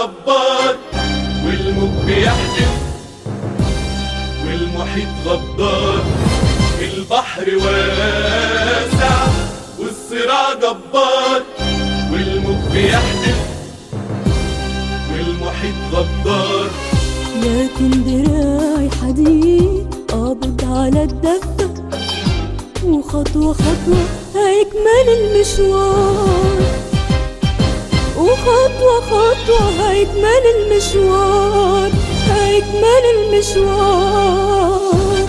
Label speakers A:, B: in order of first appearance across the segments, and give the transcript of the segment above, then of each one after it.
A: جبار والموج بيحدف والمحيط غدار البحر واسع والصراع جبار والموج بيحدف والمحيط غدار
B: لكن دراعي حديد قابض على الدفة وخطوة خطوة هيكمل المشوار وخطوة خطوة هيكمل المشوار هيكمل المشوار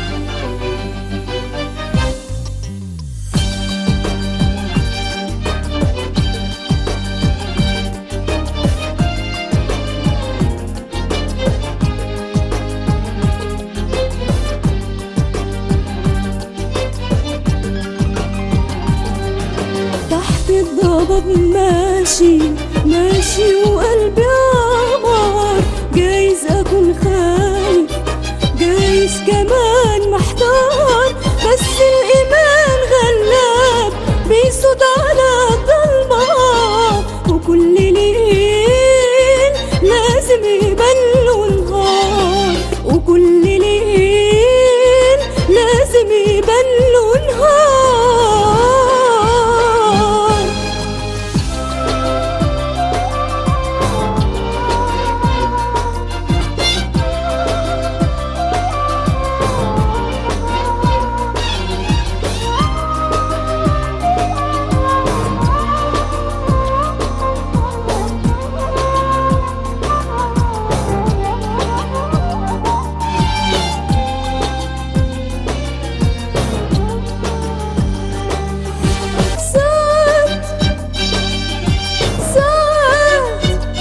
B: تحت الضباب ماشي ماشي وقلبي عمار جايز اكون خايف جايز كمان محتار بس الايمان غلاب بيصوت على الضلمة وكل ليل لازم يبان له نهار وكل ليل لازم يبان له نهار ساعات ساعات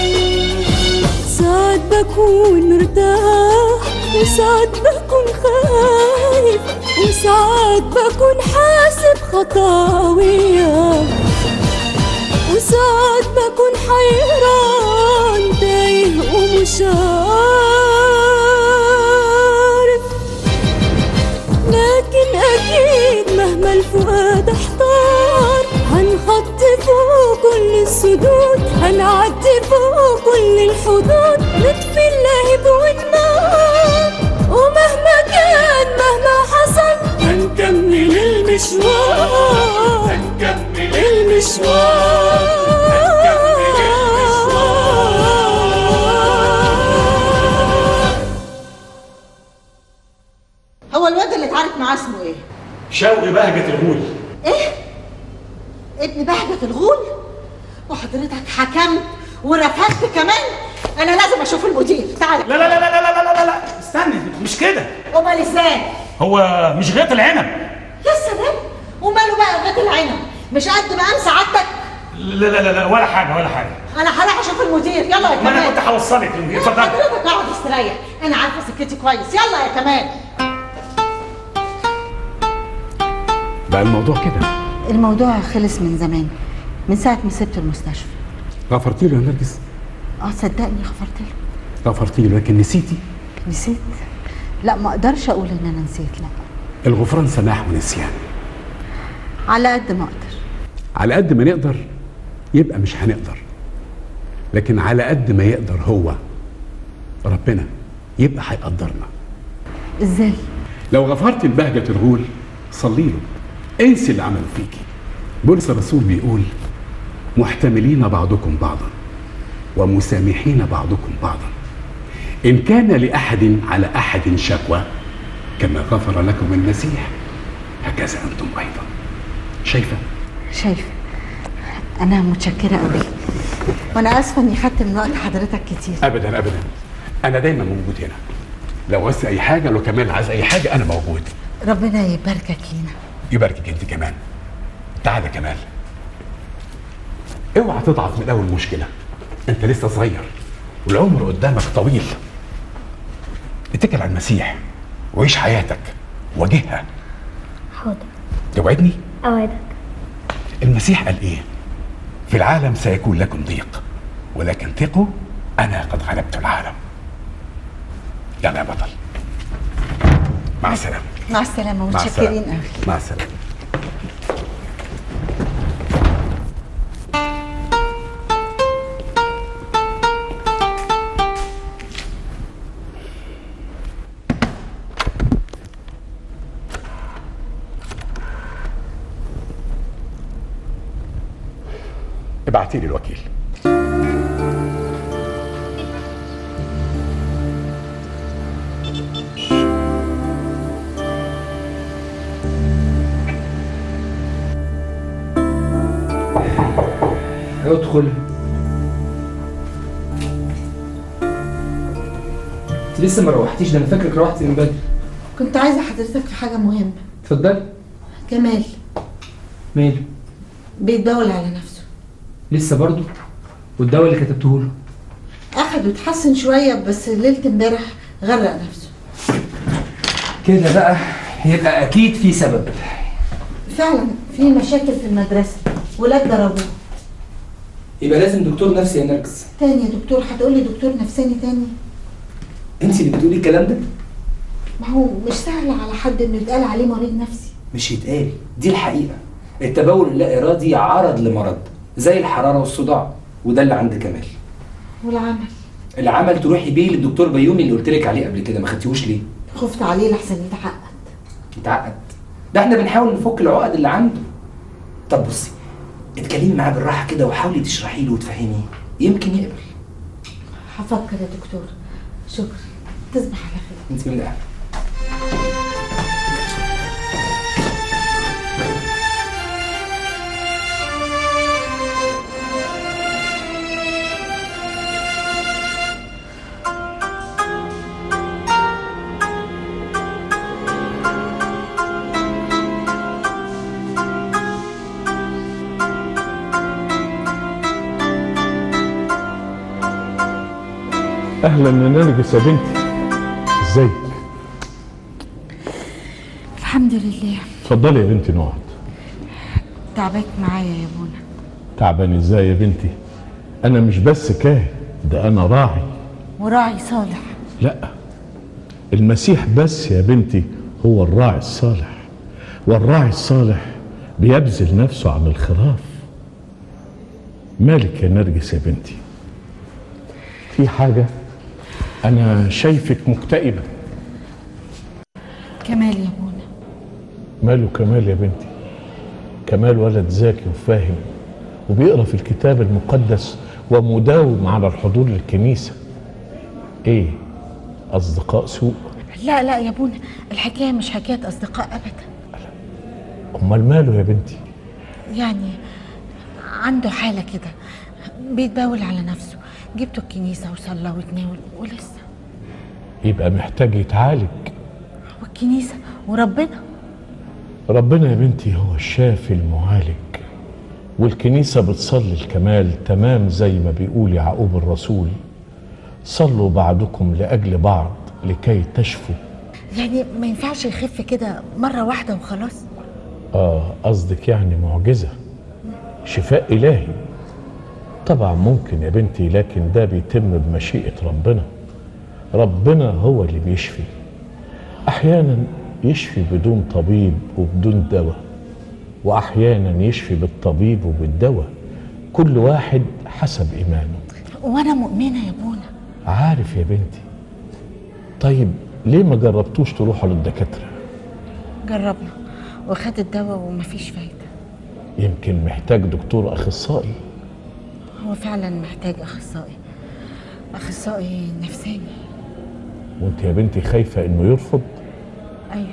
B: ساعات بكون مرتاح وساعات بكون خايف وساعات بكون حاسب خطاوية وساعات بكون حيران تايه ومش عارف لكن أكيد مهما الفؤاد احتار هنحط فوق كل السدود هنعدي فوق كل الحدود نطفي اللهب والنار ومهما كان مهما حصل هنكمل المشوار
A: هنكمل
B: المشوار
C: هو الواد اللي اتعارك معاه اسمه ايه؟
D: شوقي بهجة الغول
C: ايه؟ ابن بهجة الغول؟ وحضرتك حكمت ورفضت كمان؟ انا لازم اشوف المدير تعالى
D: لا لا لا لا لا لا لا لا استنى مش كده
C: امال ازاي؟
D: هو مش غيط العنب
C: يا سلام وماله بقى غيط العنب؟ مش قد مقام سعادتك؟
D: لا لا لا لا ولا حاجة ولا حاجة
C: انا هروح اشوف المدير يلا يا
D: ما انا
C: كمال
D: كنت هوصلك للمدير اتفضل
C: حضرتك اقعد استريح انا عارفه سكتي كويس يلا يا كمال
E: بقى الموضوع كده
C: الموضوع خلص من زمان من ساعه ما سبت المستشفى
E: غفرتي له يا نرجس
C: اه صدقني غفرت له
E: غفرتي له لكن نسيتي
C: نسيت لا ما اقدرش اقول ان انا نسيت لا
E: الغفران سماح ونسيان
C: على قد ما اقدر
E: على قد ما نقدر يبقى مش هنقدر لكن على قد ما يقدر هو ربنا يبقى هيقدرنا
C: ازاي
E: لو غفرت لبهجة الغول صلي له انسي اللي عمله فيكي بولس الرسول بيقول محتملين بعضكم بعضا ومسامحين بعضكم بعضا إن كان لأحد على أحد شكوى كما غفر لكم المسيح هكذا أنتم أيضا شايفة؟
C: شايفه انا متشكره قوي وانا اسفه اني خدت من وقت حضرتك كتير
E: أبدا أبدا أنا دايما موجود هنا لو عايز أي حاجة لو كمال عايز أي حاجة أنا موجود
C: ربنا يباركك لينا
E: يباركك أنت كمان تعالى كمال اوعى تضعف من أول مشكلة أنت لسه صغير والعمر قدامك طويل اتكل على المسيح وعيش حياتك واجهها
F: حاضر
E: توعدني
F: أوعدك
E: المسيح قال ايه في العالم سيكون لكم ضيق ولكن ثقوا انا قد غلبت العالم يلا يا بطل مع السلامه
C: مع السلامه
E: مع
C: متشكرين
E: السلامه
C: قوي
E: مع السلامه ابعتي لي الوكيل
F: ادخل انت لسه ما روحتيش ده انا فاكرك روحتي من بدري
C: كنت عايزه حضرتك في حاجه مهمه
F: اتفضلي
C: كمال
F: ماله
C: بيتداول على نفسه
F: لسه برضو والدواء اللي كتبته له
C: اخد وتحسن شويه بس ليله امبارح غرق نفسه
F: كده بقى يبقى اكيد في سبب
C: فعلا في مشاكل في المدرسه ولاد ضربوه
F: يبقى لازم دكتور نفسي يا نرجس
C: تاني يا دكتور هتقولي دكتور نفساني تاني
F: انت اللي بتقولي الكلام ده
C: ما هو مش سهل على حد انه يتقال عليه مريض نفسي
F: مش يتقال دي الحقيقه التبول اللا ارادي عرض لمرض زي الحراره والصداع وده اللي عند كمال
C: والعمل
F: العمل تروحي بيه للدكتور بيومي اللي قلت لك عليه قبل كده ما خدتيهوش ليه
C: خفت عليه لحسن يتعقد
F: يتعقد ده احنا بنحاول نفك العقد اللي عنده طب بصي اتكلمي معاه بالراحه كده وحاولي تشرحي له وتفهميه يمكن يقبل
C: هفكر يا دكتور شكرا تصبح على خير
F: انت من الاهل
G: اهلا يا نرجس يا بنتي ازيك
B: الحمد لله
G: اتفضلي يا بنتي نقعد
B: تعبك معايا يا بونا
G: تعبان ازاي يا بنتي انا مش بس كاهن ده انا راعي
B: وراعي صالح
G: لا المسيح بس يا بنتي هو الراعي الصالح والراعي الصالح بيبذل نفسه عن الخراف مالك يا نرجس يا بنتي في حاجة أنا شايفك مكتئبة
B: كمال يا بونا
G: ماله كمال يا بنتي كمال ولد ذكي وفاهم وبيقرا في الكتاب المقدس ومداوم على الحضور للكنيسة ايه أصدقاء سوء
B: لا لا يا بونا الحكايه مش حكايه اصدقاء ابدا
G: أمال ماله يا بنتي
B: يعني عنده حاله كده بيتباول على نفسه جبته الكنيسه وصلى وتناول ولسه
G: يبقى محتاج يتعالج
B: والكنيسه وربنا
G: ربنا يا بنتي هو الشافي المعالج والكنيسة بتصلي الكمال تمام زي ما بيقول يعقوب الرسول صلوا بعضكم لأجل بعض لكي تشفوا
B: يعني ما ينفعش يخف كده مره واحده وخلاص
G: آه قصدك يعني معجزة شفاء إلهي طبعا ممكن يا بنتي لكن ده بيتم بمشيئة ربنا ربنا هو اللي بيشفي أحيانا يشفي بدون طبيب وبدون دواء وأحيانا يشفي بالطبيب وبالدواء كل واحد حسب إيمانه
B: وانا مؤمنه يا بونا
G: عارف يا بنتي طيب ليه ما جربتوش تروحوا للدكاترة
B: جربنا وخد الدواء ومفيش فايده
G: يمكن محتاج دكتور أخصائي
B: هو فعلا محتاج اخصائي اخصائي نفساني
G: وانت يا بنتي خايفة انه يرفض
B: ايوه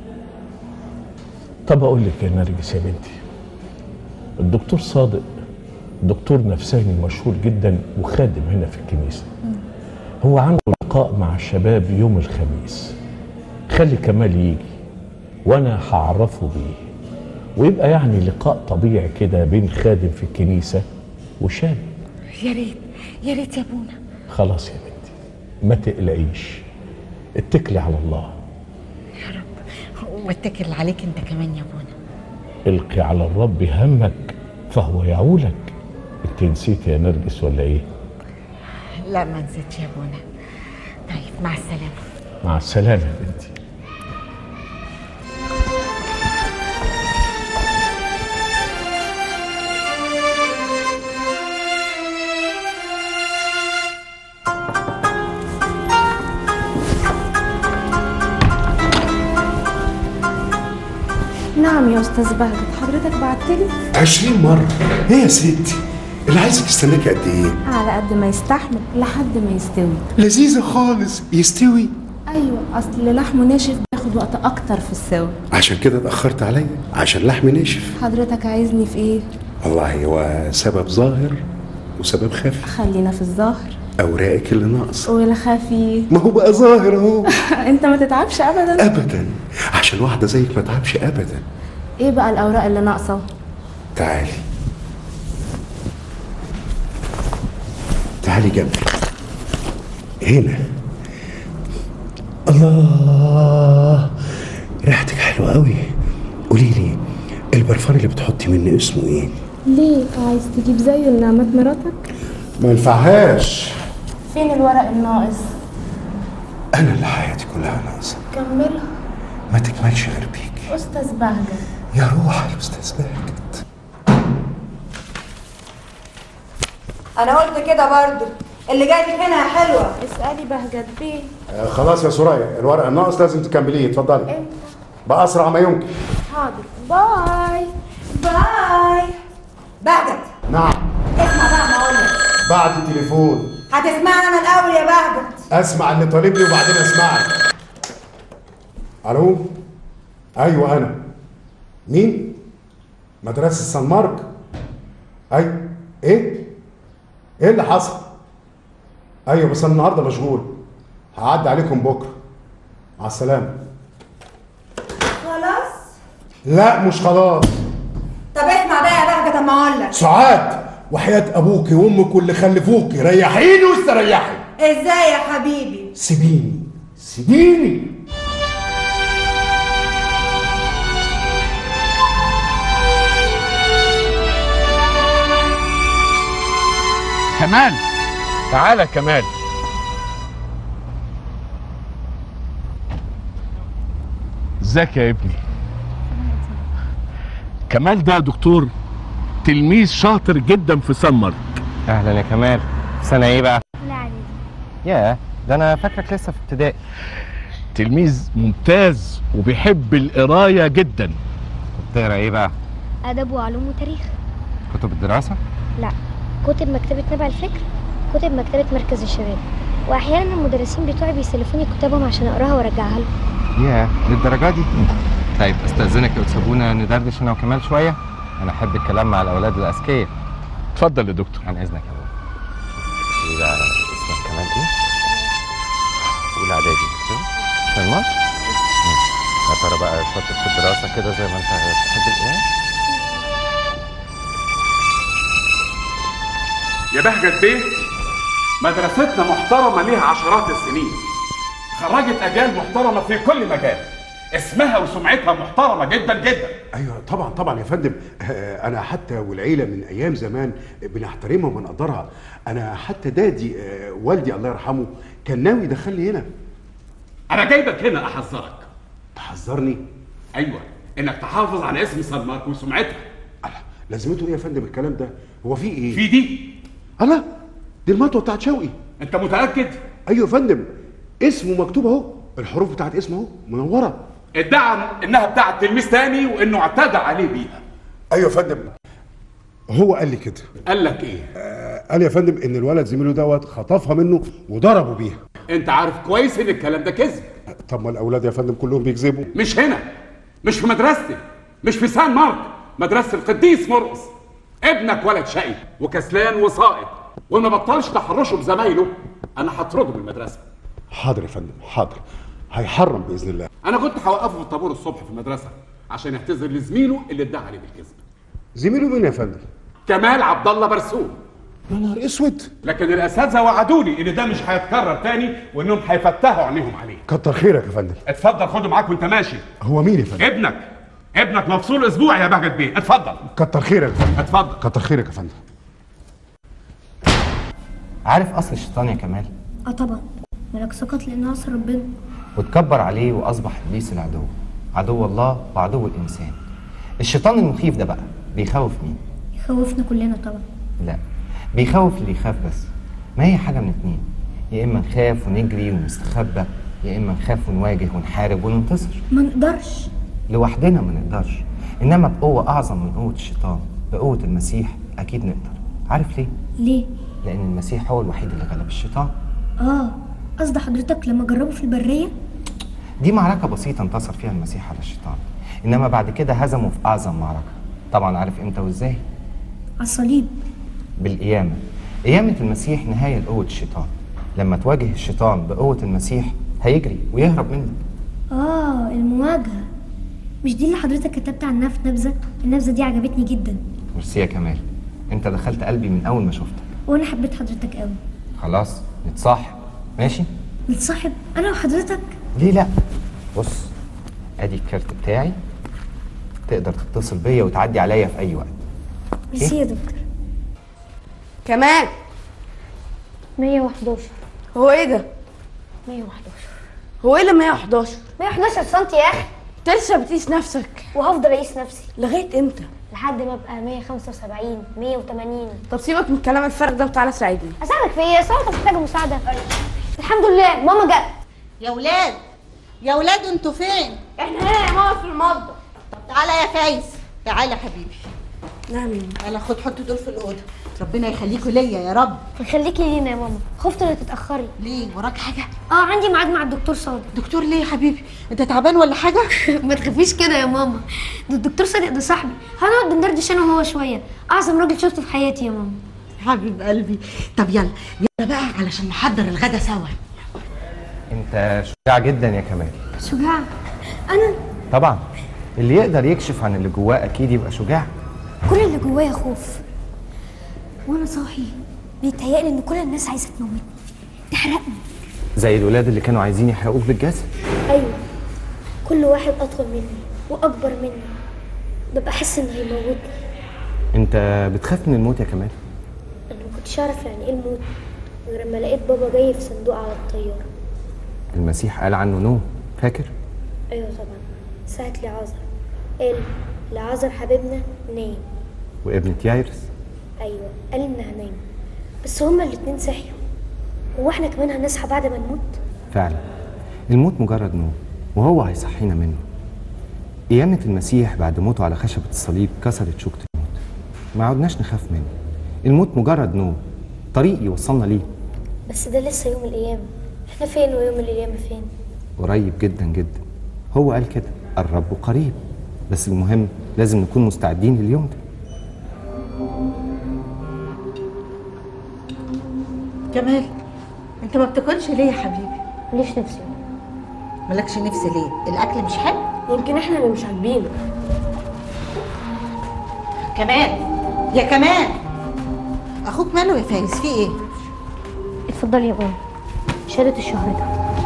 G: طب اقول لك يا نرجس يا بنتي الدكتور صادق دكتور نفساني مشهور جدا وخادم هنا في الكنيسة هو عنده لقاء مع الشباب يوم الخميس خلي كمال يجي وانا هعرفه بيه ويبقى يعني لقاء طبيعي كده بين خادم في الكنيسة وشاب
B: يا ريت يا ريت يا بونا
G: خلاص يا بنتي ما تقلقيش اتكلي على الله
B: يا رب واتكل عليك انت كمان يا بونا
G: القي على الرب همك فهو يعولك انت نسيت يا نرجس ولا ايه
B: لا ما نسيتش يا بونا طيب مع السلامه
G: مع السلامة يا بنتي
H: نعم يا استاذ بهجت حضرتك بعتلي
I: عشرين مرة ايه يا ستي
H: اللي عايزك يستناكي قد ايه
I: على قد ما يستحمل لحد ما يستوي
H: لذيذه خالص يستوي
I: ايوه اصل لحمه ناشف بياخد وقت اكتر في السوا
H: عشان كده اتاخرت عليا عشان لحم ناشف
I: حضرتك عايزني في ايه
H: والله هو سبب ظاهر وسبب خفي
I: خلينا في الظاهر
H: اوراقك اللي ناقصه
I: والخفي
H: ما هو بقى ظاهر اهو
I: انت ما تتعبش ابدا
H: ابدا عشان واحده زيك ما تعبش ابدا
I: ايه بقى الاوراق اللي ناقصه
H: تعالي تعالي جنبي هنا الله ريحتك حلوه قوي قولي لي البرفان اللي بتحطي منه اسمه ايه
I: ليه عايز تجيب زيه لنعمات مراتك
H: ما ينفعهاش
I: فين الورق الناقص
H: انا اللي حياتي كلها ناقصه
I: كملها
H: ما تكملش غير بيكي
I: استاذ بهجت
H: يا روح الاستاذ بهجت
C: انا قلت كده برضو اللي جاي لك هنا يا حلوه
I: اسالي بهجت بيه
H: خلاص يا سوريا الورق الناقص لازم تكمليه اتفضلي
I: امتى
H: باسرع ما يمكن
I: حاضر باي
C: باي بهجت
H: نعم
C: اسمع بقى ما اقول لك
H: بعد التليفون
C: هتسمعني انا الاول يا بهجت
H: اسمع اللي طالبني وبعدين اسمعك الو ايوه انا مين مدرسه سان مارك اي ايه ايه اللي حصل ايوه بس انا النهارده مشغول هعدي عليكم بكره مع السلامه
C: خلاص
H: لا مش خلاص
C: طب اسمع بقى يا بهجت اما اقول لك
H: سعاد وحياة أبوكي وأمك واللي خلفوكي ريحيني واستريحي
C: ازاي يا حبيبي
H: سيبيني سيبيني
G: كمال تعالى كمال ازيك يا ابني كمال ده دكتور تلميذ شاطر جدا في سمر
J: اهلا يا كمال سنه ايه بقى
K: لا عادي
J: ياه ده انا فاكرك لسه في ابتدائي
G: تلميذ ممتاز وبيحب القرايه جدا
J: بتقرا ايه بقى
K: ادب وعلوم وتاريخ
J: كتب الدراسه
K: لا كتب مكتبة نبع الفكر كتب مكتبة مركز الشباب واحيانا المدرسين بتوعي بيسلفوني كتابهم عشان اقراها وارجعها لهم
J: ياه للدرجه دي طيب استاذنك لو تسيبونا ندردش انا وكمال شويه انا احب الكلام مع الاولاد الاذكياء
G: اتفضل يا دكتور
J: عن اذنك يا بابا ايه بقى اسمك كمال ايه اولى اعدادي في المصر يا ترى بقى شاطر في الدراسه كده زي ما انت بتحب الايه
E: يا بهجت بيه مدرستنا محترمة ليها عشرات السنين خرجت أجيال محترمة في كل مجال اسمها وسمعتها محترمة جدا جدا
H: ايوه طبعا طبعا يا فندم آه، انا حتى والعيله من ايام زمان بنحترمها وبنقدرها انا حتى دادي آه، والدي الله يرحمه كان ناوي يدخلني هنا
E: أنا جايبك هنا أحذرك
H: تحذرني
E: أيوة إنك تحافظ على اسم سان ماركو وسمعتها
H: لازمته ايه يا فندم الكلام ده هو في ايه
E: في دي
H: الله دي المطوه بتاعت شوقي
E: أنت متأكد؟
H: ايوه يا فندم اسمه مكتوب اهو الحروف بتاعت اسمه اهو منوره
E: ادعى إنها بتاعت تلميذ تاني وإنه اعتدى عليه بيها
H: ايوه يا فندم هو قال لي كده
E: قال لك إيه؟
H: قال يا فندم ان الولد زميله دوت خطفها منه وضربه بيها
E: أنت عارف كويس إن الكلام ده كذب
H: طب ما الاولاد يا فندم كلهم بيكذبوا
E: مش هنا مش في مدرستي مش في سان مارك مدرسة القديس مرقس ابنك ولد شقي وكسلان وسائط وما بطلش تحرشه بزمايله انا هطرده من المدرسه
H: حاضر يا فندم حاضر هيحرم باذن الله
E: انا كنت هوقفه في الطابور الصبح في المدرسه عشان يعتذر لزميله اللي ادعى عليه بالكذب
H: زميله مين يا فندم
E: كمال عبد الله برسوم
H: يا نهار اسود
E: لكن الاساتذه وعدوني ان ده مش هيتكرر تاني وانهم هيفتحوا عينيهم عليه
H: كتر خيرك يا فندم
E: اتفضل خده معاك وانت ماشي
H: هو مين يا فندم
E: ابنك ابنك مفصول اسبوع يا بهجت بيه اتفضل
H: كتر خيرك يا فندم
E: اتفضل
H: كتر خيرك يا فندم
J: عارف اصل الشيطان يا كمال
K: اه طبعا ملك سقط لانه عصى ربنا
J: واتكبر عليه واصبح ابليس العدو عدو الله وعدو الانسان الشيطان المخيف ده بقى بيخوف مين
K: يخوفنا كلنا طبعا
J: لا بيخوف اللي يخاف بس ما هي حاجه من اتنين يا اما نخاف ونجري ونستخبى يا اما نخاف ونواجه ونحارب وننتصر
K: ما نقدرش
J: لوحدنا ما نقدرش انما بقوه اعظم من قوه الشيطان بقوه المسيح اكيد نقدر
F: عارف ليه؟
L: ليه؟
F: لأن المسيح هو الوحيد اللي غلب الشيطان
L: اه قصد حضرتك لما جربوا في البرية
F: دي معركة بسيطة انتصر فيها المسيح على الشيطان إنما بعد كده هزمه في أعظم معركة طبعا عارف إمتى وإزاي؟
L: على الصليب
F: بالقيامة قيامة المسيح نهاية لقوة الشيطان لما تواجه الشيطان بقوة المسيح هيجري ويهرب منك
L: اه المواجهة مش دي اللي حضرتك كتبت عنها في نبذة النبذة دي عجبتني جدا
F: ميرسي يا كمال انت دخلت قلبي من اول ما شفتك
L: وانا حبيت حضرتك قوي
F: خلاص نتصاحب ماشي
L: نتصاحب انا وحضرتك
F: ليه لا بص ادي الكارت بتاعي تقدر تتصل بيا وتعدي عليا في اي وقت
L: ميرسي يا دكتور
M: كمان
K: 111
M: هو ايه ده
K: 111
M: هو ايه اللي 111
K: 111 سم يا اخي
M: انت لسه بتقيس نفسك
K: وهفضل اقيس نفسي
M: لغايه امتى
K: لحد ما ابقى 175 180
M: طب سيبك من الكلام الفارغ ده وتعالى ساعدني
K: اساعدك في ايه؟ اصل انت محتاجه مساعده الحمد لله ماما جت
C: يا ولاد يا ولاد انتوا فين
M: احنا هنا يا ماما في المطبخ
C: طب تعالى يا فايز تعالى يا حبيبي
M: نعم
C: يلا خد حط دول في الاوضه ربنا يخليكوا ليا يا رب
K: يخليكي لينا يا ماما خفت انك تتاخري
C: ليه وراك حاجه
K: اه عندي ميعاد مع الدكتور صادق
C: دكتور ليه يا حبيبي انت تعبان ولا حاجه
K: ما تخافيش كده يا ماما ده الدكتور صادق ده صاحبي هنقعد ندردش انا وهو شويه اعظم راجل شفته في حياتي يا ماما
C: حبيب قلبي طب يلا يلا بقى علشان نحضر الغدا سوا
F: انت شجاع جدا يا كمال
K: شجاع انا
F: طبعا اللي يقدر يكشف عن اللي جواه اكيد يبقى شجاع
L: كل اللي جوايا خوف وانا صاحي بيتهيألي ان كل الناس عايزه تموتني تحرقني
F: زي الولاد اللي كانوا عايزين يحرقوك بالجسد
L: ايوه كل واحد اطول مني واكبر مني ببقى احس انه هيموتني
F: انت بتخاف من الموت يا كمال
L: انا ما كنتش اعرف يعني ايه الموت غير لما لقيت بابا جاي في صندوق على الطياره
F: المسيح قال عنه نوم فاكر
L: ايوه طبعا ساعة لعازر قال لعازر حبيبنا نايم
F: وابنة يايرس
L: ايوه قال انها نايمة بس هما الاتنين صحيوا هو احنا كمان هنصحى بعد ما نموت
F: فعلا الموت مجرد نوم وهو هيصحينا منه قيامة المسيح بعد موته على خشبة الصليب كسرت شوكة الموت ما عدناش نخاف منه الموت مجرد نوم طريق يوصلنا ليه
L: بس ده لسه يوم القيامة احنا فين ويوم القيامة فين
F: قريب جدا جدا هو قال كده الرب قريب بس المهم لازم نكون مستعدين لليوم ده
C: جمال انت ما بتاكلش ليه يا حبيبي
K: ماليش نفسي
C: مالكش نفس ليه الاكل مش حلو
M: يمكن احنا اللي مش عاجبينه
C: كمان يا كمان اخوك ماله يا فايز في ايه
K: اتفضلي يا ماما شهاده الشهاده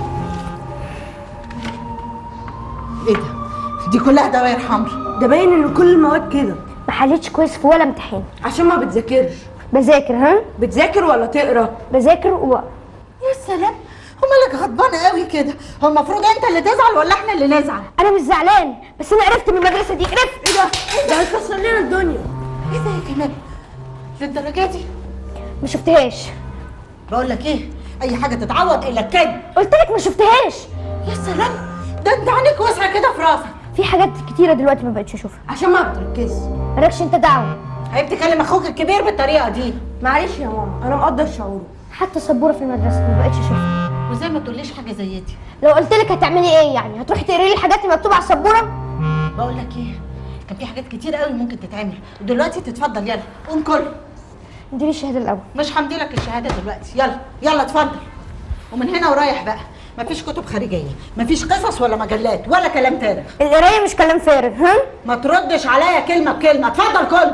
C: ايه ده دي كلها دوائر حمر
M: ده باين ان كل المواد كده
K: ما حلتش كويس في ولا امتحان
M: عشان ما بتذاكرش
K: بذاكر ها
M: بتذاكر ولا تقرا
K: بذاكر و
C: يا سلام ومالك غضبانه قوي كده هو المفروض انت اللي تزعل ولا احنا اللي نزعل
K: انا مش زعلان بس انا عرفت من المدرسه دي عرفت
M: ايه ده ده هيكسر لنا الدنيا
C: ايه ده يا كمال للدرجه دي
K: ما شفتهاش
C: بقول لك ايه اي حاجه تتعوض الا الكذب
K: قلت لك ما شفتهاش
C: يا سلام ده انت عينيك واسعه كده في راسك
K: في حاجات كتيره دلوقتي ما بقتش اشوفها
M: عشان ما بتركزش
K: مالكش انت دعوه
C: عيب تكلم اخوك الكبير بالطريقه دي
M: معلش يا ماما انا مقدر شعوره
K: حتى السبوره في المدرسه ما بقتش اشوفها
C: وزي ما تقوليش حاجه زي دي
K: لو قلت لك هتعملي ايه يعني هتروحي تقري لي الحاجات اللي مكتوبه على السبوره
C: بقول لك ايه كان في حاجات كتير قوي ممكن تتعمل ودلوقتي تتفضل يلا قوم كل
K: اديني الشهاده الاول
C: مش همدي لك الشهاده دلوقتي يلا يلا اتفضل ومن هنا ورايح بقى مفيش كتب خارجيه مفيش قصص ولا مجلات ولا كلام فارغ
K: القرايه مش كلام فارغ ها
C: ما تردش عليا كلمه بكلمه اتفضل كل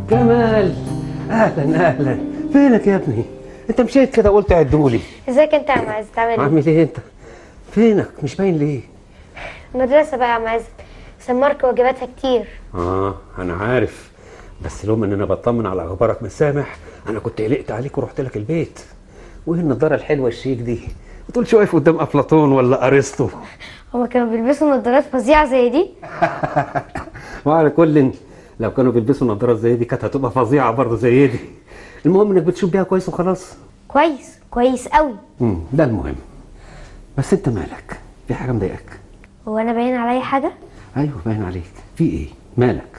N: كمال اهلا اهلا فينك يا ابني انت مشيت كده قلت عدولي
K: ازيك انت يا عم عزت عامل ايه؟
N: عامل ايه انت فينك مش باين ليه
K: المدرسة بقى يا عم عزت سمارك واجباتها كتير
N: اه انا عارف بس لو ان انا بطمن على اخبارك من سامح انا كنت قلقت عليك ورحت لك البيت وايه النضاره الحلوه الشيك دي بتقولش واقف قدام افلاطون ولا ارسطو
K: هما كانوا بيلبسوا نظارات فظيعة زي دي
N: وعلى كل لو كانوا بيلبسوا نظارات زي دي كانت هتبقى فظيعه برضه زي دي المهم انك بتشوف بيها كويس وخلاص
K: كويس كويس قوي
N: امم ده المهم بس انت مالك في حاجه مضايقك
K: هو انا باين عليا حاجة؟
N: ايوه باين عليك في ايه مالك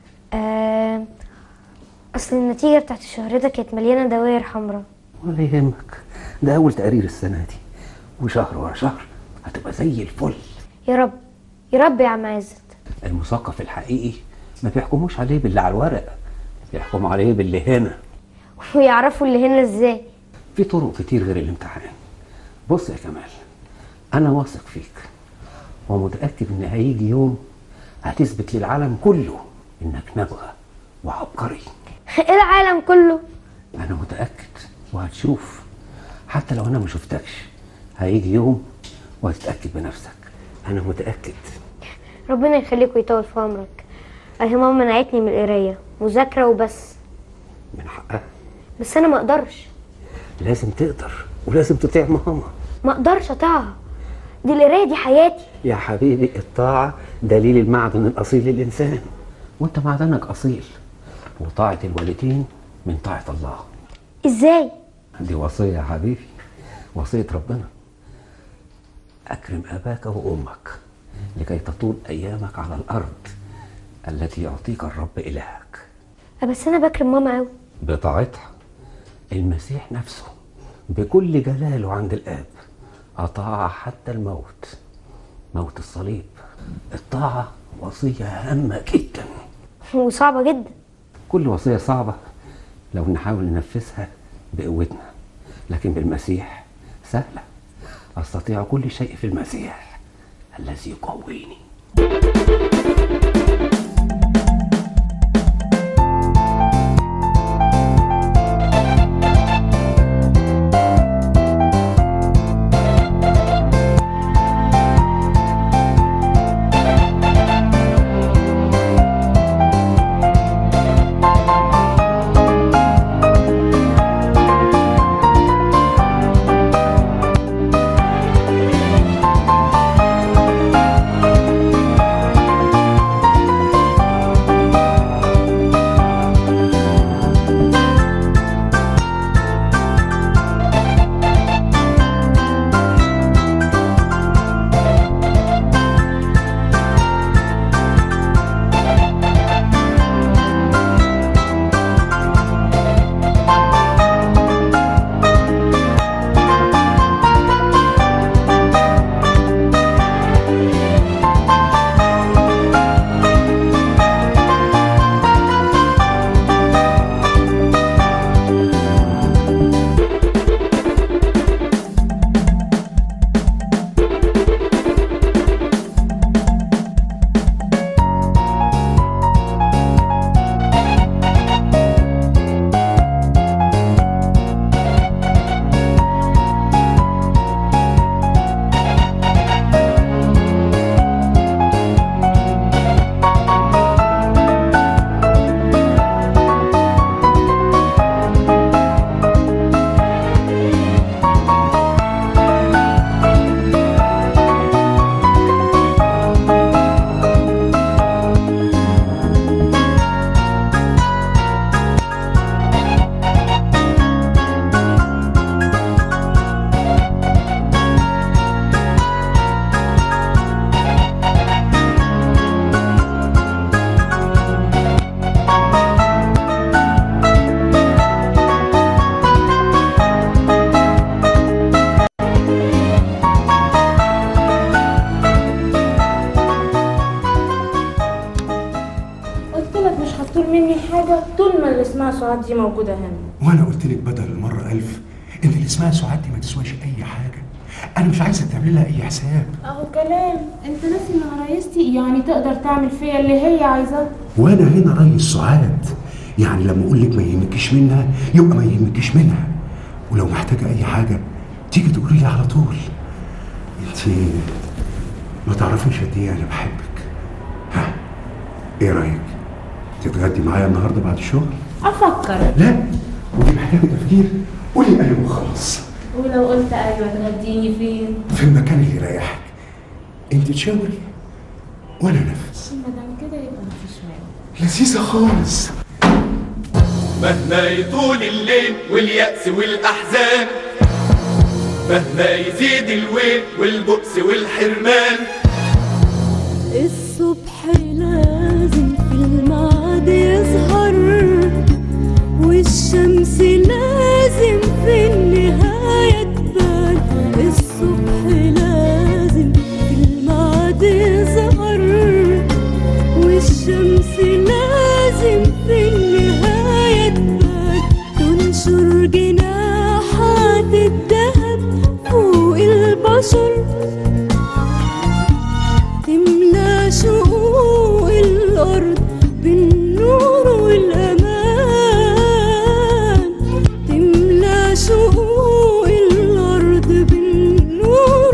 K: آه اصل النتيجة بتاعت الشهر ده كانت مليانة دواير حمراء
N: ولا يهمك ده اول تقرير السنه دي وشهر ورا شهر هتبقى زي الفل
K: يا رب يا رب يا عم عزت
N: المثقف الحقيقي ما بيحكموش عليه باللي على الورق بيحكموا عليه باللي هنا
K: ويعرفوا اللي هنا ازاي
N: في طرق كتير غير الامتحان بص يا كمال انا واثق فيك ومتاكد ان هيجي يوم هتثبت للعالم كله انك نبغى وعبقري
K: ايه العالم كله
N: انا متاكد وهتشوف حتى لو انا ما شفتكش هيجي يوم وهتتاكد بنفسك انا متاكد
K: ربنا يخليك ويطول في عمرك اهي ماما منعتني من القرايه مذاكره وبس
N: من حقها
K: بس انا ما اقدرش
N: لازم تقدر ولازم تطيع ماما
K: ما اقدرش اطيعها دي القرايه دي حياتي
N: يا حبيبي الطاعة دليل المعدن الأصيل للإنسان وأنت معدنك أصيل وطاعة الوالدين من طاعة الله
K: ازاي
N: دي وصية يا حبيبي وصية ربنا أكرم أباك وأمك لكي تطول أيامك على الأرض التي يعطيك الرب إلهك
K: بس انا بكرم ماما قوي
N: بطاعتها المسيح نفسه بكل جلاله عند الآب أطاع حتى الموت موت الصليب الطاعة وصية هامة جدا
K: وصعبه جدا
N: كل وصية صعبة لو نحاول ننفذها بقوتنا لكن بالمسيح سهلة أستطيع كل شيء في المسيح الذي يقويني
I: قلت لك مش هتطول مني حاجه طول ما اللي اسمها سعاد دي موجوده هنا
H: وانا قلت لك بدل المره ألف ان اللي اسمها سعاد دي ما تسواش اي حاجه انا مش عايزك تعمل لها اي حساب
I: اهو كلام انت ناسي انها رئيستي يعني تقدر تعمل فيا اللي هي عايزاه
H: وانا هنا ريس سعاد يعني لما اقول لك ما يهمكيش منها يبقى ما يهمكيش منها ولو محتاجه اي حاجه تيجي تقولي لي على طول انت ما تعرفيش قد ايه انا بحبك ها ايه رايك تتغدي معايا النهارده بعد الشغل
I: افكر
H: لا ودي محتاجه تفكير قولي ايوه وخلاص
I: ولو قلت ايوه تغديني فين
H: في المكان اللي يريحك انت تشاوري وانا نفس
I: ما دام كده يبقى مفيش مانع
H: لذيذه خالص
A: مهما يطول الليل واليأس والأحزان مهما يزيد الويل والبؤس والحرمان
O: الصبح لازم في الميعاد يظهر والشمس لازم في النهاية تبان الصبح لازم في الميعاد يظهر والشمس لازم في النهاية تبان تنشر جناحات الذهب فوق البشر تملى شقوق الأرض بالنور والأمان تملى شقوق الأرض بالنور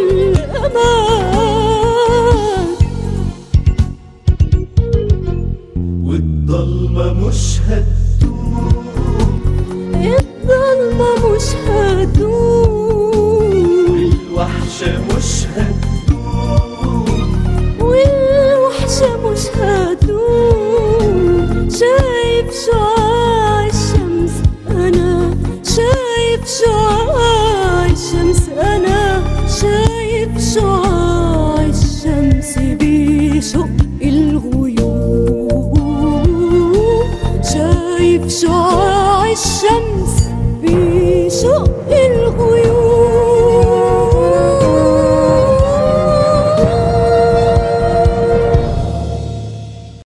O: والأمان
A: والضلمة مش هتدوم
O: الظلمة مش هتدوم
A: الوحشة مش هتدوم
O: والوحشة مش هتدوم شايف شعاع الشمس أنا شايف شعاع الشمس أنا شايف شعاع الشمس بيشق الغيوم شايف شعاع الشمس بيشق الغيوم